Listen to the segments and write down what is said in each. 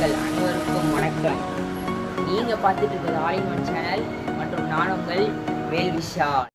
நேயர்கள் அனைவருக்கும் வணக்கம் நீங்கள் பார்த்துட்டு இருக்கிறது ஆல் இன் ஒன் சேனல் மற்றும் நான் உங்கள் வேல் விஷால்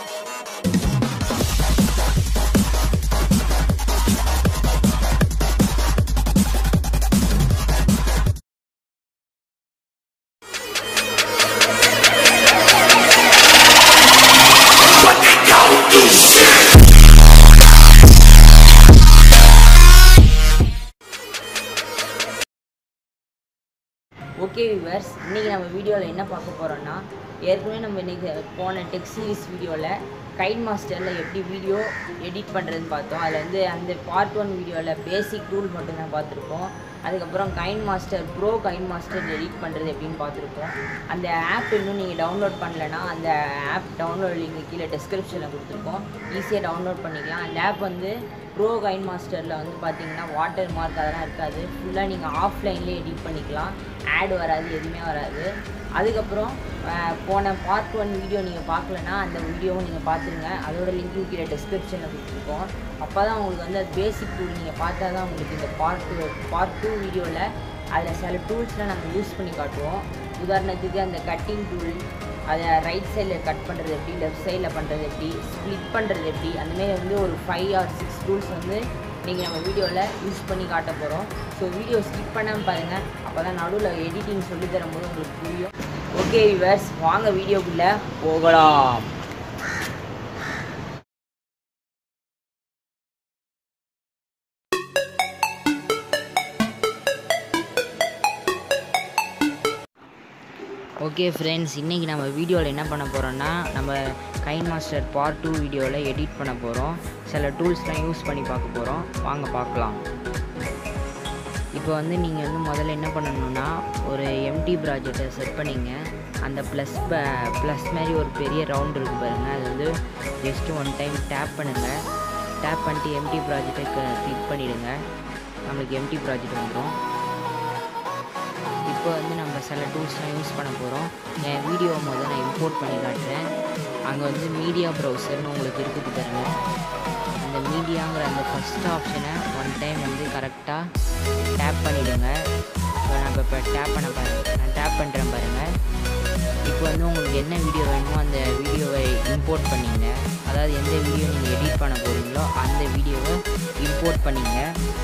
ஓகே விவர்ஸ் இன்றைக்கி நம்ம வீடியோவில் என்ன பார்க்க போகிறோன்னா ஏற்கனவே நம்ம இன்றைக்கி போன டெக் சீரிஸ் வீடியோவில் கைன் மாஸ்டரில் எப்படி வீடியோ எடிட் பண்ணுறதுன்னு பார்த்தோம் அதில் வந்து அந்த பார்ட் ஒன் வீடியோவில் பேசிக் ரூல் மட்டும்தான் பார்த்துருப்போம் அதுக்கப்புறம் KineMaster pro KineMaster edit பண்ணுறது எப்படின்னு பார்த்துருப்போம் அந்த ஆப் இன்னும் நீங்கள் டவுன்லோட் பண்ணலைன்னா அந்த ஆப் டவுன்லோட் லிங்க் கீழே டிஸ்கிரிப்ஷனில் கொடுத்துருக்கோம் ஈஸியாக டவுன்லோட் பண்ணிக்கலாம் அந்த ஆப் வந்து ப்ரோ கைன் மாஸ்டரில் வந்து பார்த்தீங்கன்னா வாட்டர் மார்க் அதெல்லாம் இருக்காது ஃபுல்லாக நீங்கள் ஆஃப்லைன்லேயே எடிட் பண்ணிக்கலாம் ஆட் வராது எதுவுமே வராது அதுக்கப்புறம் அஹ், போன பார்ட் ஒன் வீடியோ நீங்கள் பார்க்கலனா அந்த வீடியோவும் நீங்கள் பார்த்துருங்க அதோட லிங்க்கும் கீழே டிஸ்கிரிப்ஷனில் கொடுத்துருக்கோம் அப்போ தான் உங்களுக்கு வந்து அது பேசிக் டூல் நீங்கள் பார்த்தா தான் உங்களுக்கு இந்த பார்ட் டூ பார்ட் டூ வீடியோவில் அதில் சில டூல்ஸ்லாம் நாங்கள் யூஸ் பண்ணி காட்டுவோம் உதாரணத்துக்கு அந்த கட்டிங் டூல் அதை ரைட் சைடில் கட் பண்ணுறது எப்படி லெஃப்ட் சைடில் பண்ணுறது எப்படி ஸ்ப்ளிட் பண்ணுறது எப்படி அந்தமாரி வந்து ஒரு ஃபைவ் ஆர் சிக்ஸ் டூல்ஸ் வந்து நீங்கள் நம்ம வீடியோவில் யூஸ் பண்ணி காட்ட போகிறோம் ஸோ வீடியோ ஸ்கிப் பண்ணாமல் பாருங்கள் அப்போ தான் நடுவில் எடிட்டிங் சொல்லி தரும்போது உங்களுக்கு புரியும் ஓகே விவர்ஸ் வாங்க வீடியோக்குள்ளே போகலாம் ஓகே ஃப்ரெண்ட்ஸ் இன்றைக்கி நம்ம வீடியோவில் என்ன பண்ண போகிறோம்னா நம்ம கைன் மாஸ்டர் பார்ட் டூ வீடியோவில் எடிட் பண்ண போகிறோம் சில டூல்ஸ்லாம் யூஸ் பண்ணி பார்க்க போகிறோம் வாங்க பார்க்கலாம் இப்போ வந்து நீங்கள் வந்து முதல்ல என்ன பண்ணணும்னா ஒரு எம்டி ப்ராஜெக்டை செட் பண்ணிங்க அந்த ப்ளஸ் ப்ளஸ் மாதிரி ஒரு பெரிய ரவுண்ட் இருக்குது பாருங்கள் அது வந்து ஜஸ்ட் ஒன் டைம் டேப் பண்ணுங்கள் டேப் பண்ணிட்டு எம்டி ப்ராஜெக்டை கிளிக் பண்ணிவிடுங்க நம்மளுக்கு எம்டி ப்ராஜெக்ட் வந்துடும் இப்போ வந்து நம்ம சில டூல்ஸ்லாம் யூஸ் பண்ண போகிறோம் என் வீடியோ முதல்ல நான் இம்போர்ட் பண்ணி காட்டுறேன் அங்கே வந்து மீடியா ப்ரௌசர்னு உங்களுக்கு இருக்குது பாருங்க அந்த மீடியாங்கிற அந்த ஃபஸ்ட் ஆப்ஷனை ஒன் டைம் வந்து கரெக்டாக டேப் பண்ணிவிடுங்க இப்போ நம்ம இப்போ டேப் பண்ண பாருங்க நான் டேப் பண்ணுறேன் பாருங்கள் இப்போ வந்து உங்களுக்கு என்ன வீடியோ வேணுமோ அந்த வீடியோவை இம்போர்ட் பண்ணிங்க அதாவது எந்த வீடியோ நீங்கள் எடிட் பண்ண போகிறீங்களோ அந்த வீடியோவை இம்போர்ட் பண்ணிங்க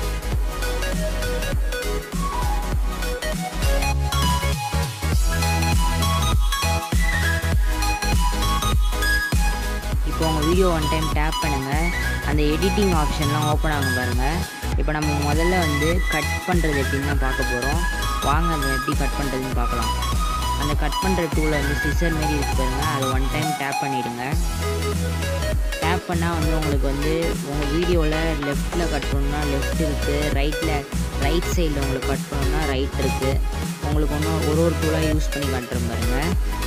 இப்போ உங்கள் வீடியோ ஒன் டைம் டேப் பண்ணுங்கள் அந்த எடிட்டிங் ஆப்ஷன்லாம் ஓப்பன் ஆகும் பாருங்கள் இப்போ நம்ம முதல்ல வந்து கட் பண்ணுறது எப்படின்னு தான் பார்க்க போகிறோம் வாங்க அதை எப்படி கட் பண்ணுறதுன்னு பார்க்கலாம் அந்த கட் பண்ணுற டூலை வந்து சிசர் மாரி இருக்கு பாருங்கள் அதை ஒன் டைம் டேப் பண்ணிவிடுங்க டேப் பண்ணால் வந்து உங்களுக்கு வந்து உங்கள் வீடியோவில் லெஃப்ட்டில் கட் பண்ணணும்னா லெஃப்ட் இருக்குது ரைட்டில் ரைட் சைடில் உங்களுக்கு கட் பண்ணணும்னா ரைட் இருக்குது உங்களுக்கு ஒன்றும் ஒரு ஒரு டூலாக யூஸ் பண்ணி காட்டுறேன் பாருங்கள்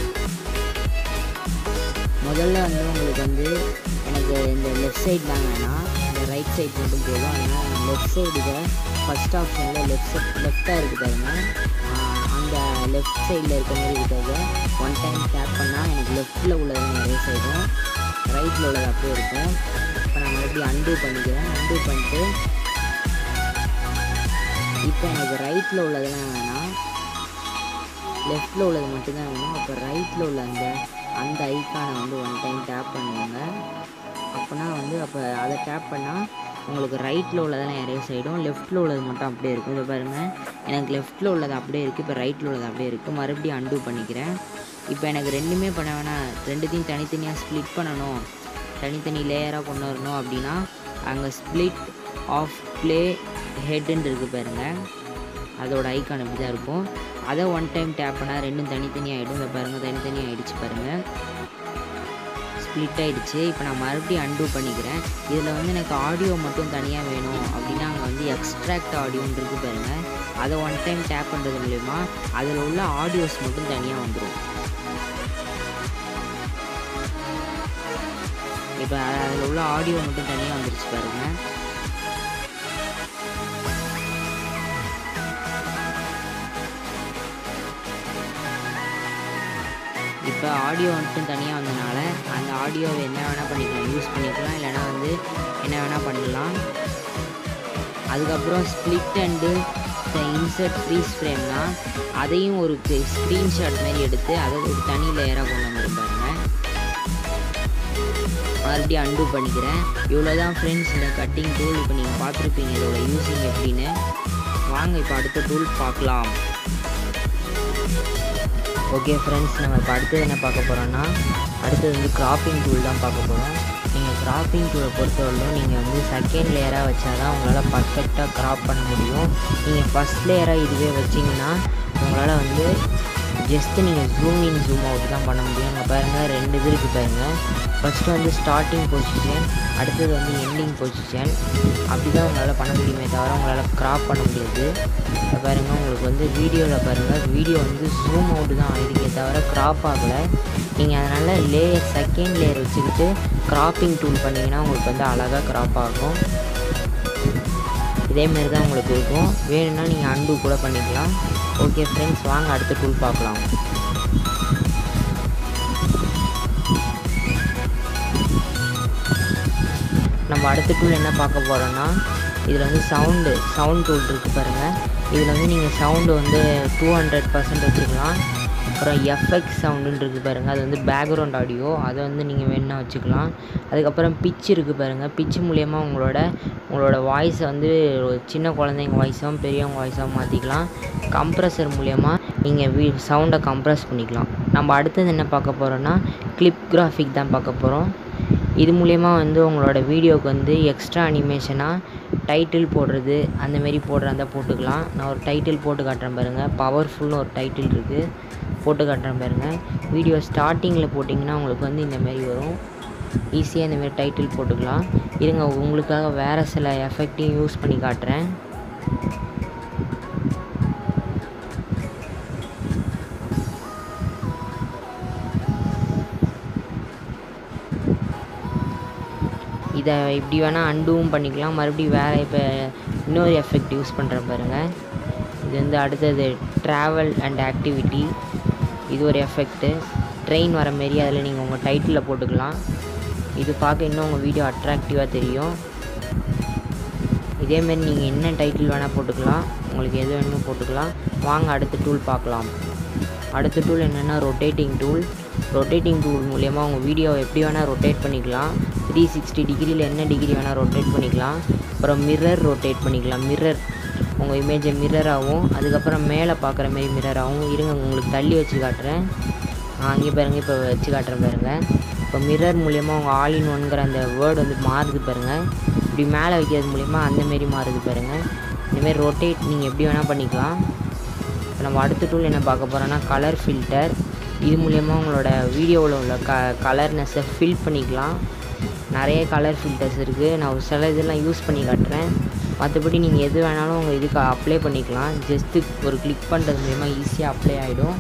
முதல்ல வந்து உங்களுக்கு வந்து எனக்கு இந்த லெஃப்ட் சைடு தான் வேணாம் இந்த ரைட் சைடு மட்டும் போதும் அதனால் நான் லெஃப்ட் சைடுக்கு ஃபஸ்ட் ஆப்ஷனில் லெஃப்ட் சைட் லெஃப்டாக இருக்குது பாருங்க ஆஹ் அந்த லெஃப்ட் சைடில் இருக்க மாதிரி இருக்கிறத ஒன் டைம் டேப் பண்ணால் எனக்கு லெஃப்ட்டில் உள்ளது நிறைய சைடும் ரைட்டில் உள்ளது அப்படியே இருக்கும் இப்போ நான் மறுபடியும் அன்டூ பண்ணிக்கிறேன் அன்டூ பண்ணிட்டு இப்போ எனக்கு ரைட்டில் உள்ளதெல்லாம் வேணாம் லெஃப்ட்டில் உள்ளது மட்டும்தான் வேணும் அப்போ ரைட்டில் உள்ள அந்த அந்த ஐக்கானை வந்து ஒன் டைம் டேப் பண்ணுவாங்க அப்போனா வந்து அப்போ அதை டேப் பண்ணால் உங்களுக்கு ரைட்டில் உள்ளதெல்லாம் எரேஸ் ஆகிடும் லெஃப்ட்டில் உள்ளது மட்டும் அப்படியே இருக்கும் இதை பாருங்கள் எனக்கு லெஃப்ட்டில் உள்ளது அப்படியே இருக்குது இப்போ ரைட்டில் உள்ளது அப்படியே இருக்குது மறுபடியும் அன்டூ பண்ணிக்கிறேன் இப்போ எனக்கு ரெண்டுமே பண்ண வேணாம் ரெண்டுத்தையும் தனித்தனியாக ஸ்ப்ளிட் பண்ணணும் தனித்தனி லேயராக கொண்டு வரணும் அப்படின்னா அங்கே ஸ்ப்ளிட் ஆஃப் ப்ளே ஹெட்டுன்னு இருக்குது பாருங்கள் அதோட ஐக்கான் இப்படி தான் இருக்கும் அதை ஒன் டைம் டேப் பண்ணால் ரெண்டும் தனித்தனியாக ஆகிடும் இதை பாருங்கள் தனித்தனியாக ஆகிடுச்சு பாருங்கள் ஸ்ப்ளிட் ஆகிடுச்சு இப்போ நான் மறுபடியும் அன்டூ பண்ணிக்கிறேன் இதில் வந்து எனக்கு ஆடியோ மட்டும் தனியாக வேணும் அப்படின்னா அங்கே வந்து எக்ஸ்ட்ராக்ட் ஆடியோன்னு இருக்கு பாருங்கள் அதை ஒன் டைம் டேப் பண்ணுறது மூலயமா அதில் உள்ள ஆடியோஸ் மட்டும் தனியாக வந்துடும் இப்போ அதில் உள்ள ஆடியோ மட்டும் தனியாக வந்துருச்சு பாருங்கள் இப்போ ஆடியோ மட்டும் தனியாக வந்தனால அந்த ஆடியோவை என்ன வேணால் பண்ணிக்கலாம் யூஸ் பண்ணிக்கலாம் இல்லைனா வந்து என்ன வேணால் பண்ணலாம் அதுக்கப்புறம் ஸ்ப்ளிட் அண்டு இன்சர்ட் ஃப்ரீஸ் ஃப்ரேம்னா அதையும் ஒரு ஸ்க்ரீன்ஷாட் மாதிரி எடுத்து அதை ஒரு தனி லேயராக கொண்டு வந்துருப்பாருங்க மறுபடியும் அன்டூ பண்ணிக்கிறேன் இவ்வளோ தான் ஃப்ரெண்ட்ஸ் இந்த கட்டிங் டூல் இப்போ நீங்கள் பார்த்துருப்பீங்க இதோட யூஸிங் எப்படின்னு வாங்க இப்போ அடுத்த டூல் பார்க்கலாம் ஓகே ஃப்ரெண்ட்ஸ் நம்ம இப்போ அடுத்தது என்ன பார்க்க போகிறோன்னா அடுத்தது வந்து கிராப்பிங் டூல் தான் பார்க்க போகிறோம் நீங்கள் கிராப்பிங் டூலை பொறுத்தவரையிலும் நீங்கள் வந்து செகண்ட் லேயராக வச்சா தான் உங்களால் பர்ஃபெக்டாக கிராப் பண்ண முடியும் நீங்கள் ஃபஸ்ட் லேயராக இதுவே வச்சிங்கன்னா உங்களால் வந்து ஜஸ்ட்டு நீங்கள் ஜூம் இன் ஜூம் அவுட் தான் பண்ண முடியும் அங்கே பாருங்கள் ரெண்டு இது இருக்குது பாருங்கள் ஃபஸ்ட்டு வந்து ஸ்டார்டிங் பொசிஷன் அடுத்தது வந்து எண்டிங் பொசிஷன் அப்படி தான் உங்களால் பண்ண முடியுமே தவிர உங்களால் க்ராப் பண்ண முடியாது இங்க பாருங்கள் உங்களுக்கு வந்து வீடியோவில் பாருங்கள் வீடியோ வந்து ஜூம் அவுட் தான் ஆயிருக்கே தவிர க்ராப் ஆகலை நீங்கள் அதனால் லேயர் செகண்ட் லேயர் வச்சுக்கிட்டு க்ராப்பிங் டூல் பண்ணிங்கன்னா உங்களுக்கு வந்து அழகாக க்ராப் ஆகும் இதேமாரி தான் உங்களுக்கு இருக்கும் வேணும்னா நீங்கள் அன்டூ கூட பண்ணிக்கலாம் ஓகே ஃப்ரெண்ட்ஸ் வாங்க அடுத்த டூல் பார்க்கலாம் நம்ம அடுத்த டூல் என்ன பார்க்க போகிறோன்னா இதில் வந்து சவுண்டு சவுண்ட் டூல் இருக்குது பாருங்கள் இதில் வந்து நீங்கள் சவுண்டு வந்து டூ ஹண்ட்ரட் பர்சன்ட் வச்சுக்கலாம் அப்புறம் எஃப்எக்ஸ் சவுண்டுன்னு இருக்குது பாருங்கள் அது வந்து பேக்ரவுண்ட் ஆடியோ அதை வந்து நீங்கள் வேணுன்னா வச்சுக்கலாம் அதுக்கப்புறம் பிச் இருக்குது பாருங்கள் பிச் மூலயமா உங்களோட உங்களோட வாய்ஸை வந்து ஒரு சின்ன குழந்தைங்க வாய்ஸாகவும் பெரியவங்க வாய்ஸாகவும் மாற்றிக்கலாம் கம்ப்ரஸர் மூலயமா நீங்கள் வீ சவுண்டை கம்ப்ரஸ் பண்ணிக்கலாம் நம்ம அடுத்தது என்ன பார்க்க போகிறோன்னா கிளிப் கிராஃபிக் தான் பார்க்க போகிறோம் இது மூலயமா வந்து உங்களோட வீடியோவுக்கு வந்து எக்ஸ்ட்ரா அனிமேஷனாக டைட்டில் போடுறது அந்தமாரி போடுறதா போட்டுக்கலாம் நான் ஒரு டைட்டில் போட்டு காட்டுறேன் பாருங்கள் பவர்ஃபுல்னு ஒரு டைட்டில் இருக்குது போட்டு காட்டுறேன் பாருங்கள் வீடியோ ஸ்டார்டிங்கில் போட்டிங்கன்னா உங்களுக்கு வந்து இந்தமாரி வரும் ஈஸியாக இந்தமாரி டைட்டில் போட்டுக்கலாம் இருங்க உங்களுக்காக வேறு சில எஃபெக்டையும் யூஸ் பண்ணி காட்டுறேன் இதை இப்படி வேணால் அண்டூவும் பண்ணிக்கலாம் மறுபடியும் வேறு இப்போ இன்னொரு எஃபெக்ட் யூஸ் பண்ணுறேன் பாருங்கள் இது வந்து அடுத்தது ட்ராவல் அண்ட் ஆக்டிவிட்டி இது ஒரு எஃபெக்ட்டு ட்ரெயின் வர மாரி அதில் நீங்கள் உங்கள் டைட்டிலில் போட்டுக்கலாம் இது பார்க்க இன்னும் உங்கள் வீடியோ அட்ராக்டிவாக தெரியும் இதேமாரி நீங்கள் என்ன டைட்டில் வேணால் போட்டுக்கலாம் உங்களுக்கு எது வேணுமோ போட்டுக்கலாம் வாங்க அடுத்த டூல் பார்க்கலாம் அடுத்த டூல் என்னென்னா ரொட்டேட்டிங் டூல் ரொட்டேட்டிங் டூல் மூலயமா உங்கள் வீடியோவை எப்படி வேணால் ரொட்டேட் பண்ணிக்கலாம் த்ரீ சிக்ஸ்டி டிகிரியில் என்ன டிகிரி வேணால் ரொட்டேட் பண்ணிக்கலாம் அப்புறம் மிரர் ரொட்டேட் பண்ணிக்கலாம் மிரர் உங்கள் இமேஜை மிரராகவும் அதுக்கப்புறம் மேலே பார்க்குற மாரி மிரராகவும் இருங்க உங்களுக்கு தள்ளி வச்சு காட்டுறேன் அங்கே பாருங்கள் இப்போ வச்சு காட்டுறேன் பாருங்கள் இப்போ மிரர் மூலயமா உங்கள் ஆல் இன் ஒன்கிற அந்த வேர்டு வந்து மாறுது பாருங்கள் இப்படி மேலே வைக்கிறது மூலயமா அந்தமாரி மாறுது பாருங்கள் இந்தமாரி ரொட்டேட் நீங்கள் எப்படி வேணால் பண்ணிக்கலாம் இப்போ நம்ம அடுத்த டூல் என்ன பார்க்க போகிறோன்னா கலர் ஃபில்டர் இது மூலயமா உங்களோட வீடியோவில் உள்ள க கலர்னஸை ஃபில் பண்ணிக்கலாம் நிறைய கலர் ஃபில்டர்ஸ் இருக்குது நான் ஒரு சில இதெல்லாம் யூஸ் பண்ணி காட்டுறேன் மற்றபடி நீங்கள் எது வேணாலும் உங்கள் இதுக்கு அப்ளை பண்ணிக்கலாம் ஜஸ்ட்டு ஒரு கிளிக் பண்ணுறது மூலயமா ஈஸியாக அப்ளை ஆகிடும்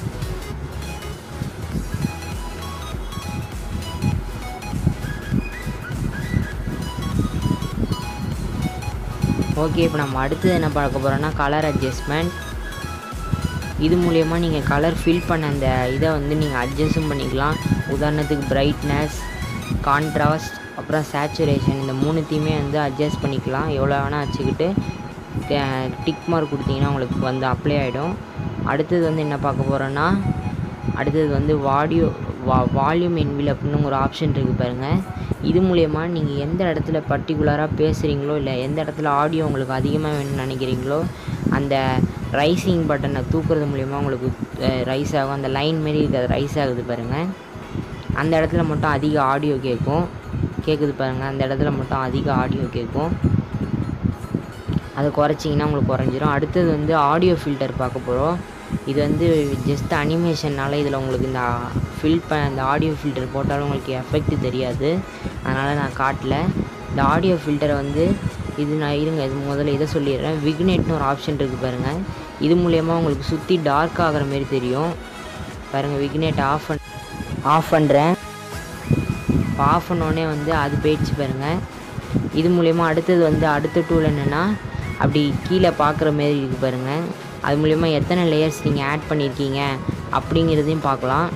ஓகே இப்போ நம்ம அடுத்தது என்ன பார்க்க போகிறோன்னா கலர் அட்ஜஸ்ட்மெண்ட் இது மூலயமா நீங்கள் கலர் ஃபில் பண்ண அந்த இதை வந்து நீங்கள் அட்ஜஸ்ட்டும் பண்ணிக்கலாம் உதாரணத்துக்கு பிரைட்னஸ் கான்ட்ராஸ்ட் அப்புறம் சேச்சுரேஷன் இந்த மூணுத்தையுமே வந்து அட்ஜஸ்ட் பண்ணிக்கலாம் எவ்வளோ வேணால் வச்சுக்கிட்டு டிக் மார்க் கொடுத்தீங்கன்னா உங்களுக்கு வந்து அப்ளை ஆகிடும் அடுத்தது வந்து என்ன பார்க்க போகிறோன்னா அடுத்தது வந்து வாடியோ வா வால்யூம் என்விலப்னு ஒரு ஆப்ஷன் இருக்குது பாருங்கள் இது மூலயமா நீங்கள் எந்த இடத்துல பர்டிகுலராக பேசுகிறீங்களோ இல்லை எந்த இடத்துல ஆடியோ உங்களுக்கு அதிகமாக வேணும்னு நினைக்கிறீங்களோ அந்த ரைசிங் பட்டனை தூக்குறது மூலயமா உங்களுக்கு ரைஸ் ஆகும் அந்த லைன் மாரி இருக்கிறது ரைஸ் ஆகுது பாருங்கள் அந்த இடத்துல மட்டும் அதிக ஆடியோ கேட்கும் கேட்குது பாருங்கள் அந்த இடத்துல மட்டும் அதிக ஆடியோ கேட்கும் அதை குறைச்சிங்கன்னா உங்களுக்கு குறைஞ்சிரும் அடுத்தது வந்து ஆடியோ ஃபில்டர் பார்க்க போகிறோம் இது வந்து ஜஸ்ட் அனிமேஷன்னால இதில் உங்களுக்கு இந்த ஃபில் ப இந்த ஆடியோ ஃபில்டர் போட்டாலும் உங்களுக்கு எஃபெக்ட் தெரியாது அதனால் நான் காட்டல இந்த ஆடியோ ஃபில்டரை வந்து இது நான் இருங்க இது முதல்ல இதை சொல்லிடுறேன் விக்னேட்னு ஒரு ஆப்ஷன் இருக்குது பாருங்கள் இது மூலயமா உங்களுக்கு சுற்றி டார்க் ஆகிற மாரி தெரியும் பாருங்கள் விக்னேட் ஆஃப் பண் ஆஃப் பண்ணுறேன் இப்போ ஆஃப் பண்ணோடனே வந்து அது போயிடுச்சு பாருங்கள் இது மூலயமா அடுத்தது வந்து அடுத்த டூல் என்னென்னா அப்படி கீழே பார்க்குற மாரி இருக்குது பாருங்கள் அது மூலயமா எத்தனை லேயர்ஸ் நீங்கள் ஆட் பண்ணியிருக்கீங்க அப்படிங்கிறதையும் பார்க்கலாம்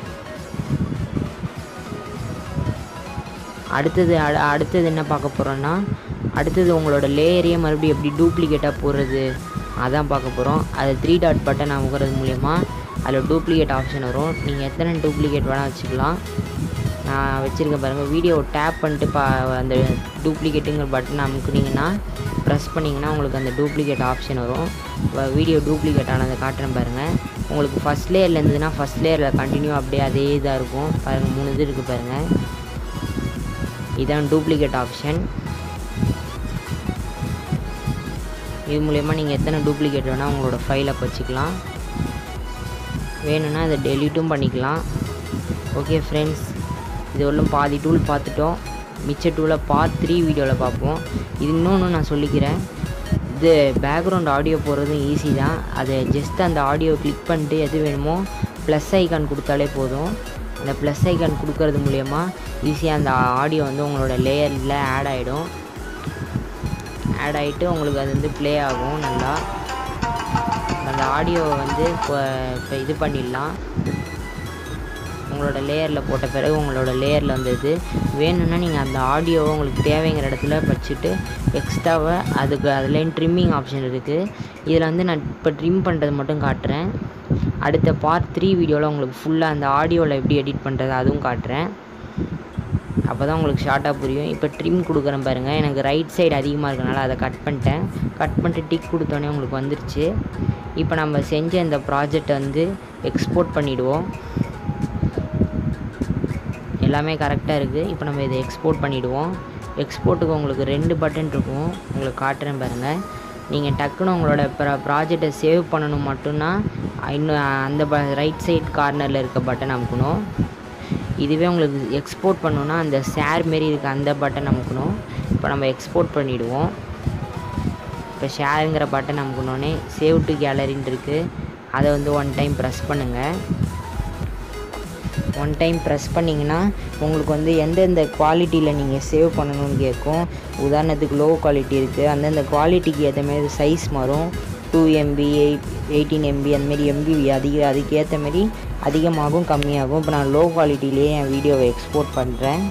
அடுத்தது அட அடுத்தது என்ன பார்க்க போகிறோன்னா அடுத்தது உங்களோட லேயரையே மறுபடியும் எப்படி டூப்ளிகேட்டாக போடுறது அதான் பார்க்க போகிறோம் அது த்ரீ டாட் பட்டன் அமுக்கிறது மூலயமா அதில் டூப்ளிகேட் ஆப்ஷன் வரும் நீங்கள் எத்தனை டூப்ளிகேட் வேணால் வச்சுக்கலாம் நான் வச்சுருக்கேன் பாருங்கள் வீடியோவை டேப் பண்ணிட்டு பா அந்த டூப்ளிகேட்டுங்கிற பட்டன் அமுக்குனீங்கன்னா ப்ரெஸ் பண்ணிங்கன்னா உங்களுக்கு அந்த டூப்ளிகேட் ஆப்ஷன் வரும் வீடியோ டூப்ளிகேட் ஆனதை காட்டுறேன் பாருங்கள் உங்களுக்கு ஃபஸ்ட் லேயரில் இருந்ததுன்னா ஃபஸ்ட் லேயரில் கண்டினியூ அப்படியே அதே இதாக இருக்கும் பாருங்கள் மூணு இது இருக்குது பாருங்கள் இதான் டூப்ளிகேட் ஆப்ஷன் இது மூலயமா நீங்கள் எத்தனை டூப்ளிகேட் வேணால் உங்களோட ஃபைலை வச்சுக்கலாம் வேணும்னா அதை டெலீட்டும் பண்ணிக்கலாம் ஓகே ஃப்ரெண்ட்ஸ் இது வரலும் பாதி டூல் பார்த்துட்டோம் மிச்ச டூலை பார்ட் த்ரீ வீடியோவில் பார்ப்போம் இது இன்னொன்று நான் சொல்லிக்கிறேன் இது பேக்ரவுண்ட் ஆடியோ போடுறதும் ஈஸி தான் அதை ஜஸ்ட் அந்த ஆடியோ கிளிக் பண்ணிட்டு எது வேணுமோ ப்ளஸ் ஐக்கான் கொடுத்தாலே போதும் அந்த ப்ளஸ் ஐக்கான் கொடுக்கறது மூலயமா ஈஸியாக அந்த ஆடியோ வந்து உங்களோட லேயரில் ஆட் ஆகிடும் ஆட் ஆகிட்டு உங்களுக்கு அது வந்து ப்ளே ஆகும் நல்லா அந்த ஆடியோவை வந்து இப்போ இப்போ இது பண்ணிடலாம் உங்களோட லேயரில் போட்ட பிறகு உங்களோட லேயரில் வந்தது வேணும்னா நீங்கள் அந்த ஆடியோவை உங்களுக்கு தேவைங்கிற இடத்துல வச்சுட்டு எக்ஸ்ட்ராவை அதுக்கு அதுலேயும் ட்ரிம்மிங் ஆப்ஷன் இருக்குது இதில் வந்து நான் இப்போ ட்ரிம் பண்ணுறது மட்டும் காட்டுறேன் அடுத்த பார்ட் த்ரீ வீடியோவில் உங்களுக்கு ஃபுல்லாக அந்த ஆடியோவில் எப்படி எடிட் பண்ணுறது அதுவும் காட்டுறேன் அப்போ தான் உங்களுக்கு ஷார்ட்டாக புரியும் இப்போ ட்ரிம் கொடுக்குறேன் பாருங்கள் எனக்கு ரைட் சைடு அதிகமாக இருக்கனால அதை கட் பண்ணிட்டேன் கட் பண்ணிட்டு டிக் கொடுத்தோன்னே உங்களுக்கு வந்துருச்சு இப்போ நம்ம செஞ்ச இந்த ப்ராஜெக்டை வந்து எக்ஸ்போர்ட் பண்ணிவிடுவோம் எல்லாமே கரெக்டாக இருக்குது இப்போ நம்ம இதை எக்ஸ்போர்ட் பண்ணிவிடுவோம் எக்ஸ்போர்ட்டுக்கு உங்களுக்கு ரெண்டு பட்டன் இருக்கும் உங்களுக்கு காட்டுறேன் பாருங்கள் நீங்கள் டக்குன்னு உங்களோட ப்ரா ப்ராஜெக்டை சேவ் பண்ணணும் மட்டும்னா இன்னும் அந்த ப ரைட் சைட் கார்னரில் இருக்க பட்டன் அமுக்கணும் இதுவே உங்களுக்கு எக்ஸ்போர்ட் பண்ணணுன்னா அந்த ஷேர் மாரி இருக்க அந்த பட்டன் அமுக்கணும் இப்போ நம்ம எக்ஸ்போர்ட் பண்ணிவிடுவோம் இப்போ ஷேருங்கிற பட்டன் அமுக்கணுன்னே சேவ் டு கேலரின்னு இருக்குது அதை வந்து ஒன் டைம் ப்ரெஸ் பண்ணுங்கள் ஒன் டைம் ப்ரெஸ் பண்ணிங்கன்னா உங்களுக்கு வந்து எந்தெந்த குவாலிட்டியில் நீங்கள் சேவ் பண்ணணும்னு கேட்கும் உதாரணத்துக்கு லோ குவாலிட்டி இருக்குது அந்தந்த குவாலிட்டிக்கு ஏற்ற மாரி சைஸ் மாறும் two MB eight eighteen MB அந்தமாரி எம்பி அதிக அதுக்கேற்ற மாரி அதிகமாகும் கம்மியாகும் இப்போ நான் லோ குவாலிட்டிலேயே என் வீடியோவை எக்ஸ்போர்ட் பண்ணுறேன்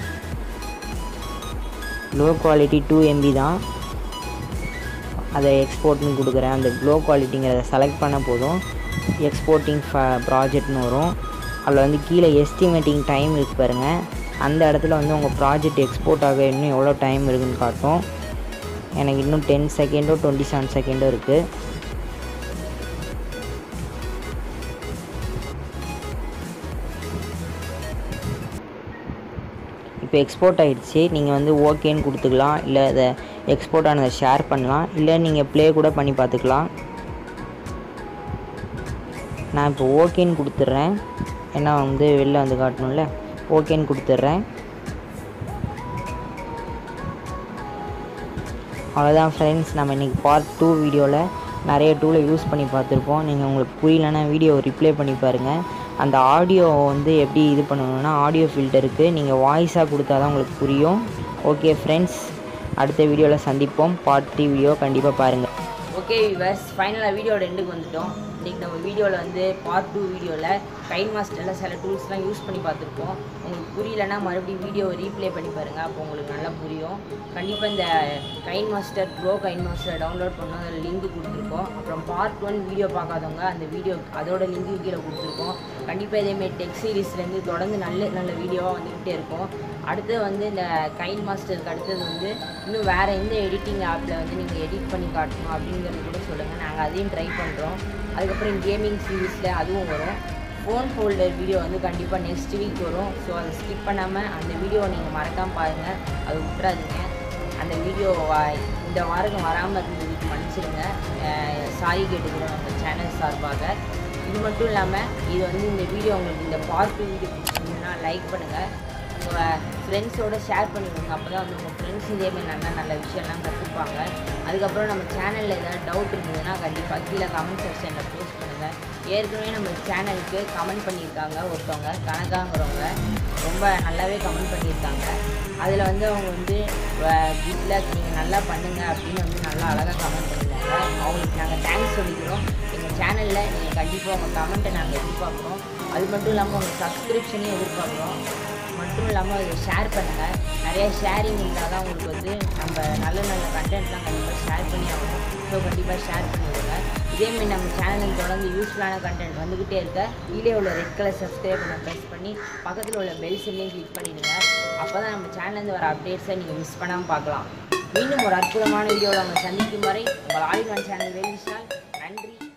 லோ குவாலிட்டி டூ எம்பி தான் அதை எக்ஸ்போர்ட்னு கொடுக்குறேன் அந்த லோ குவாலிட்டிங்கிறத செலக்ட் பண்ண போதும் எக்ஸ்போர்ட்டிங் ஃப ப்ராஜெக்ட்னு வரும் அதில் வந்து கீழே எஸ்டிமேட்டிங் டைம் இருக்கு பாருங்கள் அந்த இடத்துல வந்து உங்கள் ப்ராஜெக்ட் எக்ஸ்போர்ட் ஆக இன்னும் எவ்வளோ டைம் இருக்குதுன்னு காட்டும் எனக்கு இன்னும் டென் செகண்டோ டுவெண்ட்டி செவன் செகண்டோ இருக்குது இப்போ எக்ஸ்போர்ட் ஆகிடுச்சு நீங்கள் வந்து ஓகேன்னு கொடுத்துக்கலாம் இல்லை அதை எக்ஸ்போர்ட் ஆனதை ஷேர் பண்ணலாம் இல்லை நீங்கள் ப்ளே கூட பண்ணி பார்த்துக்கலாம் நான் இப்போ ஓகேன்னு கொடுத்துட்றேன் ஏன்னா வந்து வெளில வந்து காட்டணும்ல ஓகேன்னு கொடுத்துட்றேன் அவ்வளோதான் ஃப்ரெண்ட்ஸ் நம்ம இன்றைக்கி பார்ட் டூ வீடியோவில் நிறைய டூலை யூஸ் பண்ணி பார்த்துருப்போம் நீங்கள் உங்களுக்கு புரியலன்னா வீடியோவை ரிப்ளை பண்ணி பாருங்கள் அந்த ஆடியோ வந்து எப்படி இது பண்ணணும்னா ஆடியோ ஃபில்டருக்கு நீங்கள் வாய்ஸாக கொடுத்தா தான் உங்களுக்கு புரியும் ஓகே ஃப்ரெண்ட்ஸ் அடுத்த வீடியோவில் சந்திப்போம் பார்ட் த்ரீ வீடியோ கண்டிப்பாக பாருங்கள் ஓகே விவர்ஸ் ஃபைனலாக வீடியோட எண்டுக்கு வந்துட்டோம் இன்றைக்கி நம்ம வீடியோவில் வந்து பார்ட் டூ வீடியோவில் கைன் மாஸ்டரில் சில டூல்ஸ்லாம் யூஸ் பண்ணி பார்த்துருப்போம் உங்களுக்கு புரியலன்னா மறுபடியும் வீடியோவை ரீப்ளே பண்ணி பாருங்கள் அப்போ உங்களுக்கு நல்லா புரியும் கண்டிப்பாக இந்த KineMaster pro KineMaster download பண்ணோம் அதில் லிங்க் கொடுத்துருக்கோம் அப்புறம் பார்ட் ஒன் வீடியோ பார்க்காதவங்க அந்த வீடியோ அதோட லிங்க்கு கீழே கொடுத்துருக்கோம் கண்டிப்பாக இதேமாரி டெக் சீரீஸ்லேருந்து தொடர்ந்து நல்ல நல்ல வீடியோவாக வந்துக்கிட்டே இருக்கும் அடுத்து வந்து இந்த கைன் மாஸ்டருக்கு அடுத்தது வந்து இன்னும் வேறு எந்த எடிட்டிங் ஆப்பில் வந்து நீங்கள் எடிட் பண்ணி காட்டணும் அப்படிங்கிறது கூட சொல்லுங்கள் நாங்கள் அதையும் ட்ரை பண்ணுறோம் அதுக்கப்புறம் கேமிங் சீரீஸில் அதுவும் வரும் ஃபோன் ஹோல்டர் வீடியோ வந்து கண்டிப்பாக நெக்ஸ்ட் வீக் வரும் ஸோ அதை ஸ்கிப் பண்ணாமல் அந்த வீடியோவை நீங்கள் மறக்காமல் பாருங்கள் அதை விட்டுறாதீங்க அந்த வீடியோ இந்த வாரம் வராமல் இருந்ததுக்கு மன்னிச்சிடுங்க சாரி கேட்டுக்கிறோம் நம்ம சேனல் சார்பாக இது மட்டும் இல்லாமல் இது வந்து இந்த வீடியோ உங்களுக்கு இந்த பார்ட் வீடியோ பிடிச்சிருந்ததுன்னா லைக் பண்ணுங்கள் உங்கள் ஃப்ரெண்ட்ஸோட ஷேர் பண்ணிவிடுங்க அப்போ தான் வந்து உங்கள் ஃப்ரெண்ட்ஸ் இதேமாதிரி நல்ல நல்ல விஷயம்லாம் கற்றுப்பாங்க அதுக்கப்புறம் நம்ம சேனலில் ஏதாவது டவுட் இருந்ததுன்னா கண்டிப்பாக கீழே கமெண்ட் செக்ஷனில் போஸ்ட் பண்ணுங்கள் ஏற்கனவே நம்ம சேனலுக்கு கமெண்ட் பண்ணியிருக்காங்க ஒருத்தவங்க கணக்காங்கிறவங்க ரொம்ப நல்லாவே கமெண்ட் பண்ணியிருக்காங்க அதில் வந்து அவங்க வந்து வீட்டில் நீங்கள் நல்லா பண்ணுங்க அப்படின்னு வந்து நல்லா அழகாக கமெண்ட் பண்ணியிருக்காங்க அவங்களுக்கு நாங்கள் தேங்க்ஸ் சொல்லிக்கிறோம் எங்கள் சேனலில் நீங்கள் கண்டிப்பாக உங்கள் கமெண்ட்டை நாங்கள் எதிர்பார்க்குறோம் அது மட்டும் இல்லாமல் உங்கள் சப்ஸ்கிரிப்ஷனையும் எதிர்பார்க்குறோம் மட்டும் இல்லாமல் அதை ஷேர் பண்ணுங்கள் நிறைய ஷேரிங் இருந்தால் தான் உங்களுக்கு வந்து நம்ம நல்ல நல்ல கண்டென்ட்லாம் கண்டிப்பாக ஷேர் பண்ணி ஆகணும் ஸோ கண்டிப்பாக ஷேர் பண்ணிவிடுங்க இதேமாரி நம்ம சேனலுக்கு தொடர்ந்து யூஸ்ஃபுல்லான கண்டென்ட் வந்துக்கிட்டே இருக்க கீழே உள்ள ரெட் கலர் சப்ஸ்கிரைப் பண்ண ப்ரெஸ் பண்ணி பக்கத்தில் உள்ள பெல் சிம்லையும் கிளிக் பண்ணிவிடுங்க அப்போ தான் நம்ம சேனல்லேருந்து வர அப்டேட்ஸை நீங்கள் மிஸ் பண்ணாமல் பார்க்கலாம் மீண்டும் ஒரு அற்புதமான வீடியோவில் உங்களை சந்திக்கும் வரை உங்கள் ஆலிகான் சேனல் வேல் விஷால் நன்றி